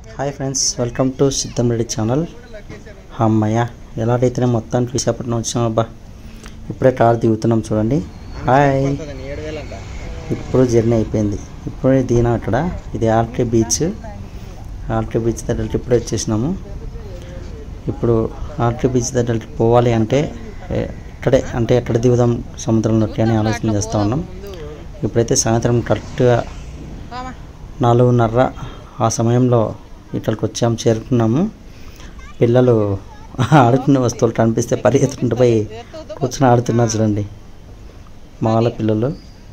hi friends welcome to సిద్ధం Reddy channel అమ్మయ్య ఎలాగైతేనే మొత్తానికి విశాఖపట్నం వచ్చాం అబ్బా ఇప్పుడే కార్ దిగుతున్నాం చూడండి హాయ్ ఇప్పుడు జర్నీ అయిపోయింది ఇప్పుడే దిగినాం ఇక్కడ ఇది ఆర్కే బీచ్ ఆర్కే బీచ్ దగ్గరికి ఇప్పుడే వచ్చేసినాము ఇప్పుడు ఆర్కే బీచ్ దగ్గరికి పోవాలి అంటే ఏ- ఇక్కడే అంటే ఎక్కడ దిగుదాం సముద్రంలోకి అని ఆలోచన చేస్తూ ఉన్నాం ఇప్పుడైతే సాయంత్రం కరెక్ట్గా నాలుగున్నర ఆ సమయంలో ఇక్కడికి వచ్చాము చేరుకున్నాము పిల్లలు ఆడుకునే వస్తువులు కనిపిస్తే పరిగెత్తుకుంటూ పోయి కూర్చొని ఆడుతున్నారు చూడండి మా వాళ్ళ పిల్లలు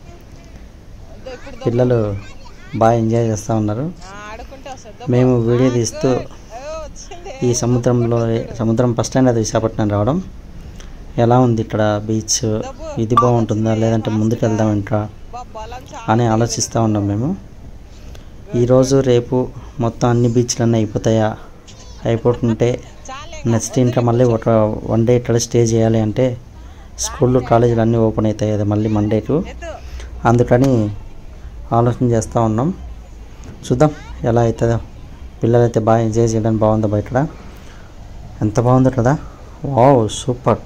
పిల్లలు బాగా ఎంజాయ్ చేస్తూ ఉన్నారు మేము వీడియో తీస్తూ ఈ సముద్రంలో సముద్రం ఫస్ట్ టైం అది విశాఖపట్నం రావడం ఎలా ఉంది ఇక్కడ బీచ్ ఇది బాగుంటుందా లేదంటే ముందుకు వెళ్దాం ఇంకా అని ఆలోచిస్తూ ఉన్నాం మేము ఈరోజు రేపు మొత్తం అన్ని బీచ్లన్నీ అయిపోతాయా అయిపోతుంటే నెక్స్ట్ ఇంకా మళ్ళీ ఒక వన్ డే ఇక్కడ స్టే చేయాలి అంటే స్కూళ్ళు కాలేజీలు అన్నీ ఓపెన్ అవుతాయి కదా మళ్ళీ మండేకు అందుకని ఆలోచన చేస్తూ ఉన్నాం చూద్దాం ఎలా అవుతుందో పిల్లలైతే బాగా ఎంజాయ్ చేయడానికి బాగుంది బయట ఎంత బాగుందో కదా వావ్ సూపర్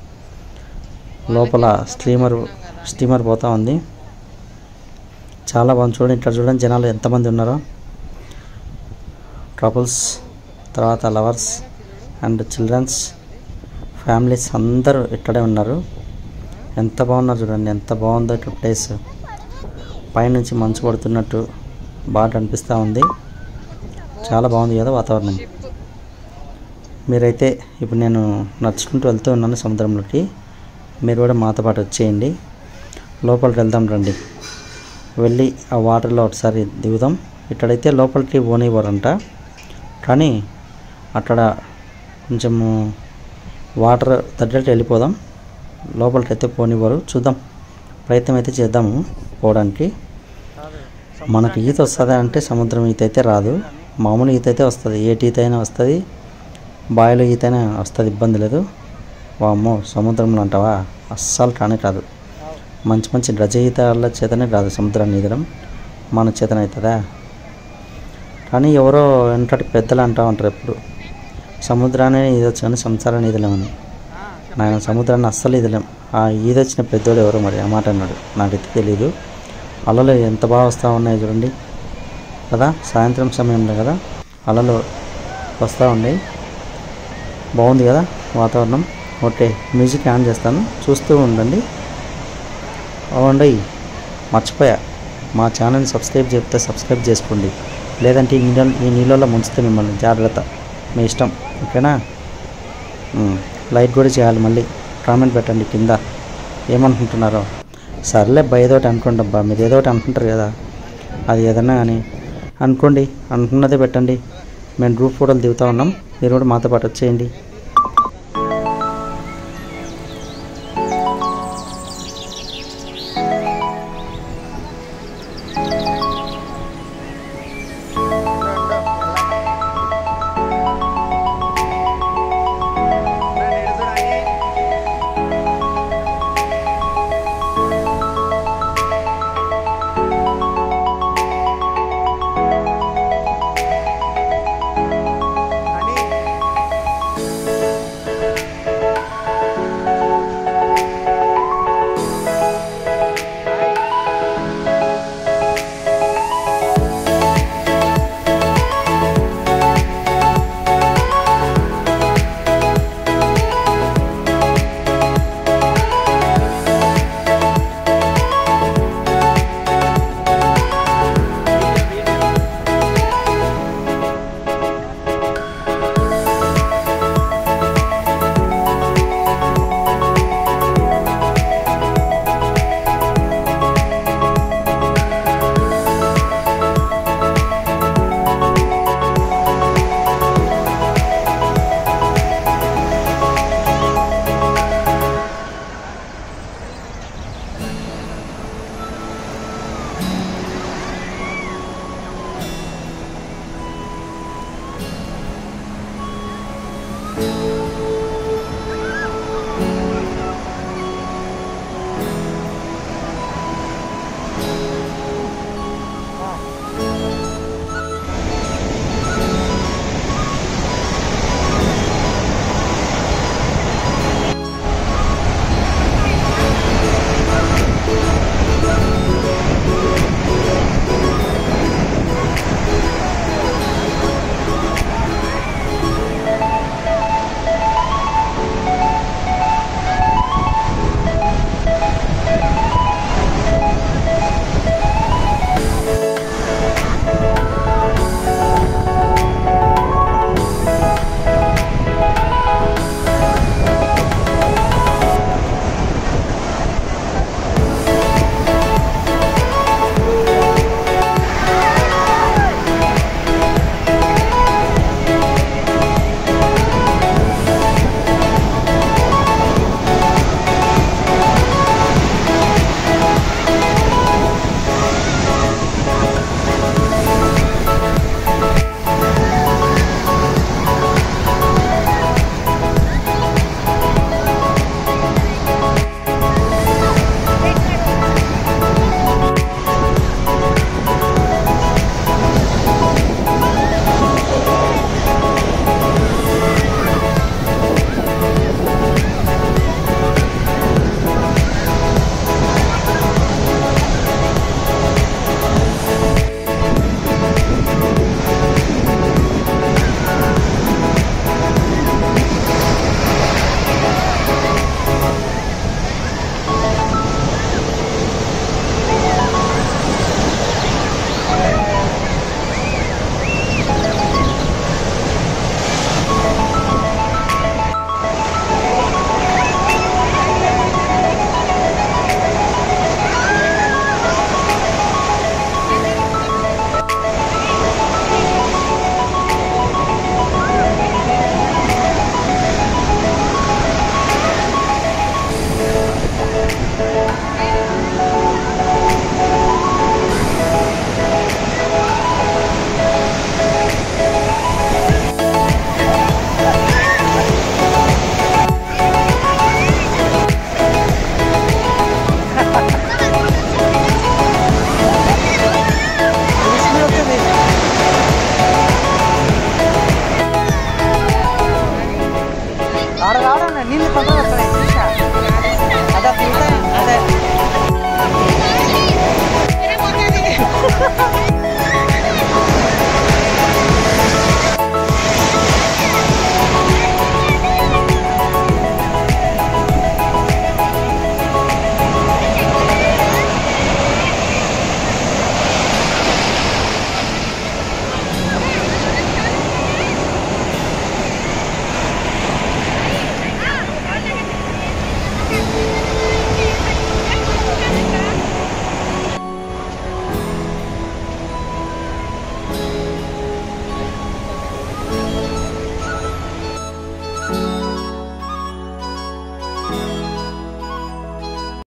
లోపల స్టీమర్ స్టీమర్ పోతా ఉంది చాలా బాగుంది చూడండి ఇక్కడ చూడండి జనాలు ఎంతమంది ఉన్నారో కపుల్స్ తర్వాత లవర్స్ అండ్ చిల్డ్రన్స్ ఫ్యామిలీస్ అందరూ ఇక్కడే ఉన్నారు ఎంత బాగున్నారు చూడండి ఎంత బాగుందో ఇక్కడ ప్లేస్ పైనుంచి మంచు పడుతున్నట్టు బాగా అనిపిస్తూ ఉంది చాలా బాగుంది కదా వాతావరణం మీరైతే ఇప్పుడు నేను నడుచుకుంటూ వెళ్తూ ఉన్నాను సముద్రంలోకి మీరు కూడా మాతో పాటు వచ్చేయండి లోపలికి వెళ్దాం రండి వెళ్ళి ఆ వాటర్లో ఒకసారి దిగుదాం ఇక్కడైతే లోపలికి పోనివ్వరంట కానీ అక్కడ కొంచెము వాటర్ దగ్గరికి వెళ్ళిపోదాం లోపలికి అయితే పోనివ్వరు చూద్దాం ప్రయత్నం అయితే చేద్దాము పోవడానికి మనకు ఈత వస్తుంది అంటే సముద్రం ఈత అయితే రాదు మామూలు ఈత అయితే వస్తుంది ఏటి ఈత అయినా వస్తుంది బావిలో ఈత అయినా వస్తుంది ఇబ్బంది లేదు వామ్మో సముద్రంలో అంటావా అస్సలు కానే కాదు మంచి మంచి రచయితల చేతనే రాదు సముద్రాన్ని ఈదడం మన చేతన అవుతుందా కానీ ఎవరో వెనకటి పెద్దలు అంటూ ఉంటారు ఎప్పుడు సముద్రాన్ని ఈదొచ్చు కానీ సంసారాన్ని ఈదలేమని నాయన సముద్రాన్ని అస్సలు ఈదలేం ఆ ఈదొచ్చిన పెద్దోడు ఎవరో మరి ఆ మాట అన్నాడు నాకైతే తెలీదు అలలు ఎంత బాగా వస్తూ ఉన్నాయి చూడండి కదా సాయంత్రం సమయంలో కదా అలలు వస్తూ ఉన్నాయి బాగుంది కదా వాతావరణం ఓకే మ్యూజిక్ ఆన్ చేస్తాను చూస్తూ ఉండండి అవునండి మర్చిపోయా మా ఛానల్ని సబ్స్క్రైబ్ చెప్తే సబ్స్క్రైబ్ చేసుకోండి లేదంటే ఈ నీళ్ళ ఈ నీళ్ళలో ముంచితే మిమ్మల్ని జాగ్రత్త మీ ఇష్టం ఓకేనా ఉమ్, లైక్ కూడా చేయాలి మళ్ళీ కామెంట్ పెట్టండి కింద ఏమనుకుంటున్నారో సర్లే అబ్బా ఏదో ఒకటి అనుకోండి అబ్బా మీరు ఏదో ఒకటి అనుకుంటారు కదా అది ఏదన్నా కానీ అనుకోండి అనుకున్నదే పెట్టండి మేము గ్రూప్ ఫోటోలు దిగుతూ ఉన్నాం మీరు కూడా మాతో పాటు వచ్చేయండి